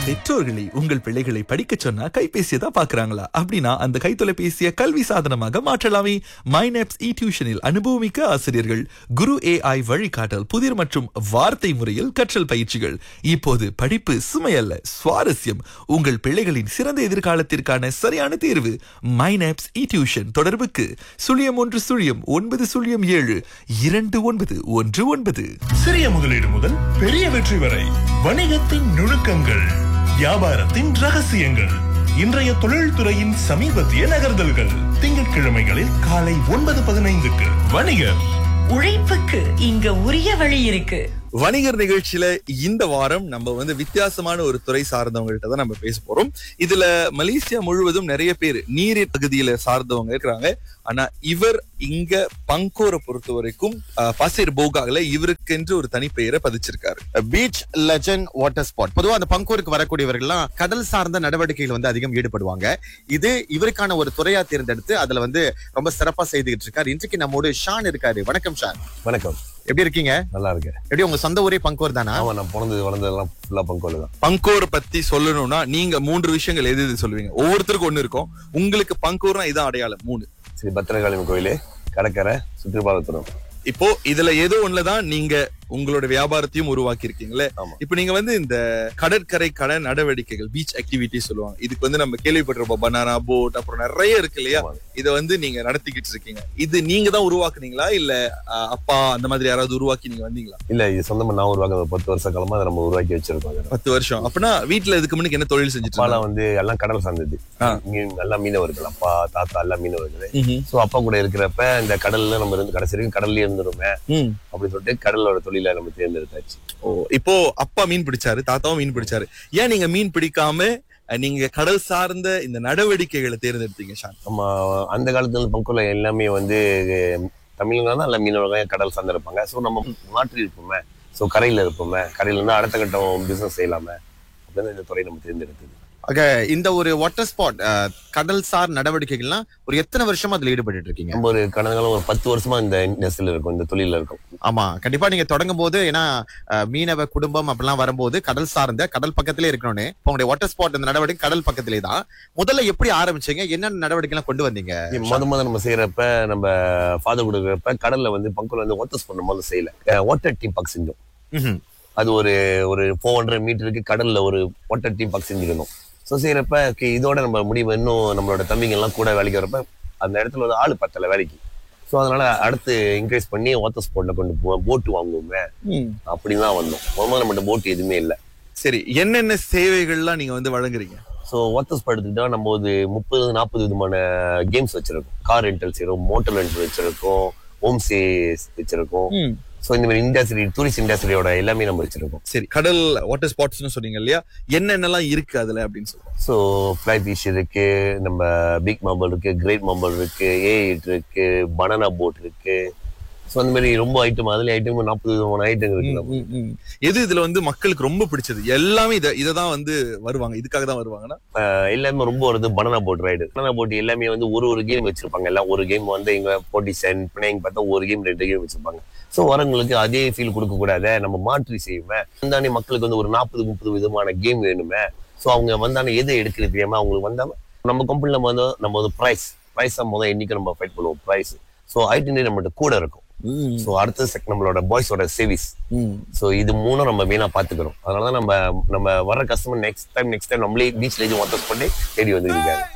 பெற்றோர்களே உங்கள் பிள்ளைகளை படிக்க சொன்னா கைபேசியை தான் பாக்குறாங்களா அப்படின்னா அந்த கைத்தொலைபேசியை கல்வி சாதனமாக மாற்றலாமே மைனப்ஸ் இ டியூஷனில் அனுபவமிக்க ஆசிரியர்கள் குரு ஏஐ வழிகாட்டல் புதிர் மற்றும் வார்த்தை முறையில் கற்றல் பயிற்சிகள் இப்போது படிப்பு சுமையல்ல சுவாரஸ்யம் உங்கள் பிள்ளைகளின் சிறந்த எதிர்காலத்திற்கான சரியான தேர்வு மைனப்ஸ் இ டியூஷன் தொடர்புக்கு சுழியம் ஒன்று சுழியம் ஒன்பது சுழியம் ஏழு இரண்டு ஒன்பது ஒன்று ஒன்பது சிறிய முதலீடு முதல் பெரிய வெற்றி வரை வணிகத்தின் நுணுக்கங்கள் வியாபாரத்தின் ரகசியங்கள் இன்றைய தொழில்துறையின் சமீபத்திய நகர்தல்கள் திங்கட்கிழமைகளில் காலை ஒன்பது பதினைந்துக்கு வணிகர் உழைப்புக்கு இங்க உரிய வழி இருக்கு வணிகர் நிகழ்ச்சியில இந்த வாரம் நம்ம வந்து வித்தியாசமான ஒரு துறை சார்ந்தவங்கள்ட்ட தான் நம்ம பேச போறோம் இதுல மலேசியா முழுவதும் நிறைய பேர் நீர் பகுதியில சார்ந்தவங்க இருக்கிறாங்க ஆனா இவர் இங்க பங்கோரை பொறுத்த வரைக்கும் அஹ், பசிர் போகால இவருக்கென்று ஒரு தனிப்பெயரை பதிச்சிருக்காரு பீச் லெஜண்ட் வாட்டர் ஸ்பாட் பொதுவா அந்த பங்கூருக்கு வரக்கூடியவர்கள்லாம் கடல் சார்ந்த நடவடிக்கைகள் வந்து அதிகம் ஈடுபடுவாங்க இது இவருக்கான ஒரு துறையா தேர்ந்தெடுத்து அதுல வந்து ரொம்ப சிறப்பா செய்துகிட்டு இருக்காரு இன்றைக்கு நம்மோடு ஷான் இருக்காரு வணக்கம் ஷான் வணக்கம் எப்படி இருக்கீங்க நல்லா இருக்கேன் எப்படி உங்க சொந்த ஊரே பங்கூர் தானா ஆமா நான் பிறந்தது வளர்ந்ததெல்லாம் ஃபுல்லா பங்கோல தான் பங்கோரை பத்தி சொல்லணும்னா நீங்க மூன்று விஷயங்கள் எது எது சொல்லுவீங்க ஒவ்வொருத்தருக்கும் ஒண்ணு இருக்கும் உங்களுக்கு பங்கோர்னா இதான் அடையாளம் மூணு சரி பத்திரகாளி கோயிலு கடற்கரை சுற்றுப்பாலத்துறோம் இப்போ இதுல ஏதோ ஒண்ணுலதான் நீங்க உங்களோட வியாபாரத்தையும் உருவாக்கி இருக்கீங்களே ஆமா. இப்போ நீங்க வந்து இந்த கடற்கரை கடை நடவடிக்கைகள் பீச் ஆக்டிவிட்டி சொல்லுவாங்க இதுக்கு வந்து நம்ம கேள்விப்பட்டிருப்போம் பனானா போட் அப்புறம் நிறைய இருக்கு இல்லையா ஆமா. இத வந்து நீங்க நடத்திக்கிட்டு இருக்கீங்க இது நீங்க தான் உருவாக்குனீங்களா இல்ல அஹ், அப்பா அந்த மாதிரி யாராவது உருவாக்கி நீங்க வந்தீங்களா இல்ல இது சொந்தமா நான் உருவாக்க ஒரு பத்து வருஷ காலமா அதை நம்ம உருவாக்கி வச்சிருக்கோம் அதை. பத்து வருஷம் அப்பனா வீட்டுல இதுக்கு முன்னுக்கு என்ன தொழில் செஞ்சுட்டு அப்பாலாம் இருந்தாங்க? வந்து எல்லாம் கடல் சார்ந்தது ஆ. மீன் எல்லாம் மீனவர்கள் அப்பா தாத்தா எல்லாம் மீனவர்கள் ம்ஹும். சோ அப்பா கூட இருக்கிறப்ப இந்த கடல்ல நம்ம இருந்து கடைசி வரைக்கும் கடல்லயே இருந்துருமே ம். அப்படின்னு சொல்லிட்டு கடலோட தொழிலை நம்ம தேர்ந்தெடுத்தாச்சு ஓ இப்போ அப்பா மீன் பிடிச்சாரு தாத்தாவும் மீன் பிடிச்சாரு ஏன் நீங்க மீன் பிடிக்காம அஹ், நீங்க கடல் சார்ந்த இந்த நடவடிக்கைகளை தேர்ந்தெடுத்தீங்க ஷான் நம்ம அந்த காலத்துல பங்கோல எல்லாமே வந்து தமிழ்ல தான் எல்லாம் மீனவர்கள் கடல் சார்ந்து இருப்பாங்க சோ நம்ம மாற்றி இருப்போமே சோ கரையில இருப்போமே கரையில இருந்து அடுத்த கட்டம் பிசினஸ் செய்யலாமே அப்படின்னு இந்த துறை நம்ம தேர்ந்தெடுத்தது ஆக இந்த ஒரு வாட்டர் ஸ்பாட் கடல் சார் நடவடிக்கைகள்லாம் ஒரு எத்தனை வருஷமா அதுல ஈடுபட்டு இருக்கீங்க நம்ம ஒரு கடந்த காலம் ஒரு பத்து வருஷமா இந்த இண்டஸ்ட்ரியில இருக்கும் இந்த தொழில இருக்கும் ஆமா கண்டிப்பா நீங்க தொடங்கும் போது ஏன்னா அஹ், மீனவ குடும்பம் அப்படிலாம் வரும்போது கடல் சார்ந்த கடல் பக்கத்திலே இருக்கணும்னு இப்போ உங்களுடைய வாட்டர் ஸ்பாட் இந்த நடவடிக்கை கடல் பக்கத்திலே தான் முதல்ல எப்படி ஆரம்பிச்சீங்க என்னென்ன நடவடிக்கை எல்லாம் கொண்டு வந்தீங்க முத முத நம்ம செய்யறப்ப நம்ம ஃபாதர் கொடுக்குறப்ப கடல்ல வந்து பங்குல வந்து வாட்டர்ஸ் பண்ண முதல்ல செய்யல வாட்டர் டீம் பக் செஞ்சோம் ம்ஹும். அது ஒரு ஒரு ஃபோர் ஹண்ட்ரட் மீட்டருக்கு கடல்ல ஒரு வாட்டர் டீம் பக் செஞ்சிருந்தோம் ஸோ செய்யறப்ப okay, இதோட நம்ம முடிவு இன்னும் நம்மளோட தம்பிங்க எல்லாம் கூட வேலைக்கு வரப்ப அந்த இடத்துல ஒரு ஆள் பத்தல வேலைக்கு ஸோ அதனால அடுத்து இன்க்ரீஸ் பண்ணி வாட்டர் ஸ்போர்ட்ல கொண்டு போவோம் போட்டு வாங்குவோமே அப்படின்னு தான் வந்தோம் முதல்ல நம்மகிட்ட போட் எதுவுமே இல்லை சரி என்னென்ன சேவைகள்லாம் நீங்க வந்து வழங்குறீங்க ஸோ வாட்டர் ஸ்பாட் எடுத்துக்கிட்டா நம்ம ஒரு முப்பது நாற்பது விதமான கேம்ஸ் வச்சிருக்கோம் கார் ரெண்டல் வச்சிருக்கோம் மோட்டர் ரெண்டல் வச்சிருக்கோம் ஹோம் ஸ்டே வச்சிருக்கோம் ஸோ இந்த மாதிரி இண்டஸ்ட்ரி டூரிஸ்ட் இண்டஸ்ட்ரியோட எல்லாமே நம்ம வச்சிருக்கோம் சரி கடல் வாட்டர் ஸ்பாட்ஸ்னு சொன்னீங்க இல்லையா என்னென்னலாம் இருக்கு அதுல அப்படின்னு சொல்லுவோம் ஸோ ஃப்ளை ஃபிஷ் இருக்கு நம்ம பிக் மாம்பல் இருக்கு கிரேட் மாம்பல் இருக்கு ஏ இருக்கு பனானா போட் இருக்கு ஸோ அந்த மாதிரி ரொம்ப ஐட்டம் அதுல ஐட்டம் நாற்பது விதமான ஐட்டம் இருக்கு நம்ம. எது இதுல வந்து மக்களுக்கு ரொம்ப பிடிச்சது எல்லாமே இத இதை தான் வந்து வருவாங்க இதுக்காக தான் வருவாங்கன்னா அஹ் எல்லாமே ரொம்ப வருது banana boat ride banana boat எல்லாமே வந்து ஒரு ஒரு கேம் வச்சிருப்பாங்க எல்லாம் ஒரு கேம் வந்து இங்க போட்டிசன் பிணைங்க பார்த்தா ஒரு கேம் ரெண்டு கேம் வச்சிருப்பாங்க ஸோ வரவங்களுக்கு அதே ஃபீல் கொடுக்க கூடாது நம்ம மாற்றி செய்யுமே வந்தானே மக்களுக்கு வந்து ஒரு நாற்பது முப்பது விதமான கேம் வேணுமே ஸோ அவங்க வந்தானே எதை எடுக்கிறது தெரியாம அவங்களுக்கு வந்தாம நம்ம கம்பெனில நம்ம வந்து நம்ம வந்து ப்ரைஸ் ப்ரைஸ் தான் முதல் என்னைக்கு நம்ம ஃபைட் பண்ணுவோம் ப்ரைஸ் ஸோ ஐட்டனே நம்மகிட்ட கூட இருக்கும் ஸோ அடுத்த செக் நம்மளோட பாய்ஸோட சர்வீஸ் ஸோ இது மூணும் நம்ம மெயினாக பார்த்துக்கிறோம் அதனால தான் நம்ம நம்ம வர customer next time next time நம்மளே பீச்ல எதுவும் வாட்டர்ஸ் பண்ணி தேடி வந்துருக்காங்க